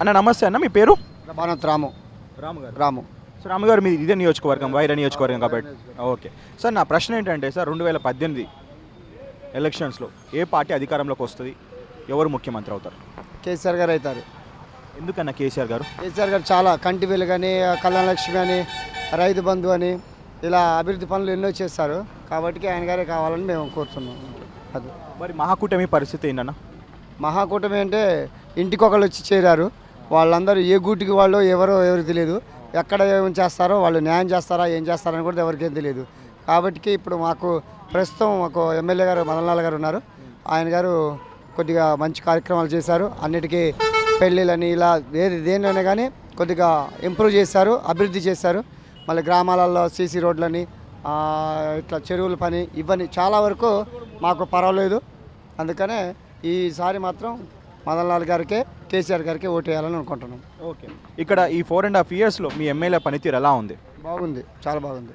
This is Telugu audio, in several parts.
అన్న నమస్తే అన్న మీ పేరు ప్రభానంత్ రాము రాము గారు రాము సో రాము గారు మీది ఇదే నియోజకవర్గం వైరా నియోజకవర్గం కాబట్టి ఓకే సార్ నా ప్రశ్న ఏంటంటే సార్ రెండు వేల పద్దెనిమిది ఎలక్షన్స్లో ఏ పార్టీ అధికారంలోకి వస్తుంది ఎవరు ముఖ్యమంత్రి అవుతారు కేసీఆర్ గారు అవుతారు ఎందుకన్నా కేసీఆర్ గారు కేసీఆర్ గారు చాలా కంటి వెలు కానీ కళ్యాణ లక్ష్మి అని రైతు బంధు అని ఇలా అభివృద్ధి పనులు ఎన్నో చేస్తారు కాబట్టి ఆయన గారే కావాలని మేము కోరుతున్నాం అది మరి మహాకూటమి పరిస్థితి ఏంటన్నా మహాకూటమి అంటే ఇంటికి ఒకళ్ళు వచ్చి చేరారు వాళ్ళందరూ ఏ గూటికి వాళ్ళు ఎవరో ఎవరికి తెలియదు ఎక్కడ ఏం చేస్తారో వాళ్ళు న్యాయం చేస్తారా ఏం చేస్తారని కూడా ఎవరికేం తెలియదు కాబట్టి ఇప్పుడు మాకు ప్రస్తుతం మాకు ఎమ్మెల్యే గారు మదనలాల్ గారు ఉన్నారు ఆయన గారు కొద్దిగా మంచి కార్యక్రమాలు చేశారు అన్నిటికీ పెళ్ళిళ్ళని ఇలా ఏది దేనిలోనే కానీ కొద్దిగా ఇంప్రూవ్ చేశారు అభివృద్ధి చేశారు మళ్ళీ గ్రామాలలో సీసీ రోడ్లని ఆ, ఇట్లా చెరువుల పని ఇవన్నీ చాలా వరకు మాకు పర్వాలేదు అందుకనే ఈసారి మాత్రం మదన్ లాల్ గారికే కేసీఆర్ గారికి ఓటు వేయాలని అనుకుంటున్నాం ఓకే ఇక్కడ ఈ ఫోర్ అండ్ హాఫ్ ఇయర్స్లో మీ ఎమ్మెల్యే పనితీరు ఎలా ఉంది బాగుంది చాలా బాగుంది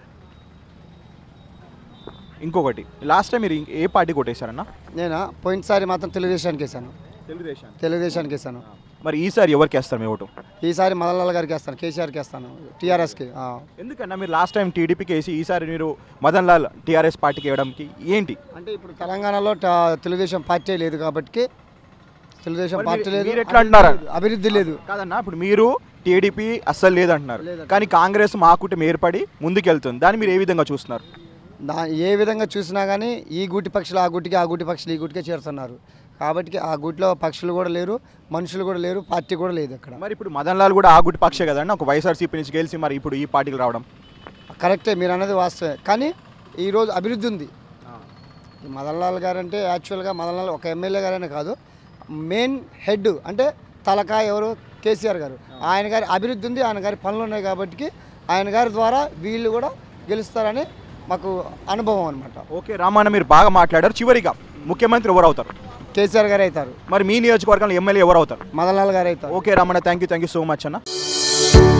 ఇంకొకటి లాస్ట్ టైం మీరు ఏ పార్టీ కొట్టేశారన్నా నేను పోయినసారి మాత్రం తెలుగుదేశానికి వేసాను తెలుగుదేశం తెలుగుదేశానికి వేసాను మరి ఈసారి ఎవరికి వేస్తారు మీ ఓటు ఈసారి మదన్ లాల్ గారికి వేస్తాను కేసీఆర్కి వేస్తాను టీఆర్ఎస్కి ఎందుకన్నా మీరు లాస్ట్ టైం టీడీపీకి వేసి ఈసారి మీరు మదన్ లాల్ టీఆర్ఎస్ పార్టీకి వేయడానికి ఏంటి అంటే ఇప్పుడు తెలంగాణలో ట- తెలుగుదేశం పార్టీ లేదు కాబట్టి తెలుగుదేశం మరి పార్టీ మీరు- లేదు మీరు ఎట్లా అంటున్నారు? అభివృద్ధి లేదు కాదన్నా ఇప్పుడు మీరు టీడీపీ అస్సలు లేదంటున్నారు లేదంట. కానీ కాంగ్రెస్ మా కూటమి ఏర్పడి ముందుకెళ్తుంది దాన్ని మీరు ఏ విధంగా చూస్తున్నారు దా ఏ విధంగా చూసినా కానీ ఈ గూటి పక్షులు ఆ గుటికి ఆ గుటి పక్షులు ఈ గుటికే చేరుతున్నారు కాబట్టి ఆ గుటిలో పక్షులు కూడా లేరు మనుషులు కూడా లేరు పార్టీ కూడా లేదు అక్కడ మరి ఇప్పుడు మదన్ లాల్ కూడా ఆ గుటి పక్షే కదండి ఒక వైఎస్ఆర్సీపీ నుంచి గెలిచి మరి ఇప్పుడు ఈ పార్టీకి రావడం కరెక్టే మీరు అన్నది వాస్తవే కానీ ఈరోజు అభివృద్ధి ఉంది ఈ మదన్ లాల్ గారు అంటే యాక్చువల్గా మదన్ లాల్ ఒక ఎమ్మెల్యే గారనే కాదు మెయిన్ హెడ్ అంటే తలకా ఎవరు కేసీఆర్ గారు ఆయన గారి అభివృద్ధి ఉంది ఆయన గారి పనులు ఉన్నాయి కాబట్టి ఆయన గారి ద్వారా వీళ్ళు కూడా గెలుస్తారని మాకు అనుభవం అనమాట ఓకే రామన్న మీరు బాగా మాట్లాడారు చివరిగా ముఖ్యమంత్రి ఎవరు అవుతారు కేసీఆర్ గారు అవుతారు మరి మీ నియోజకవర్గంలో ఎమ్మెల్యే ఎవరు అవుతారు మదన్ లాల్ గారు అవుతారు ఓకే రామన్న thank you thank you so much అన్న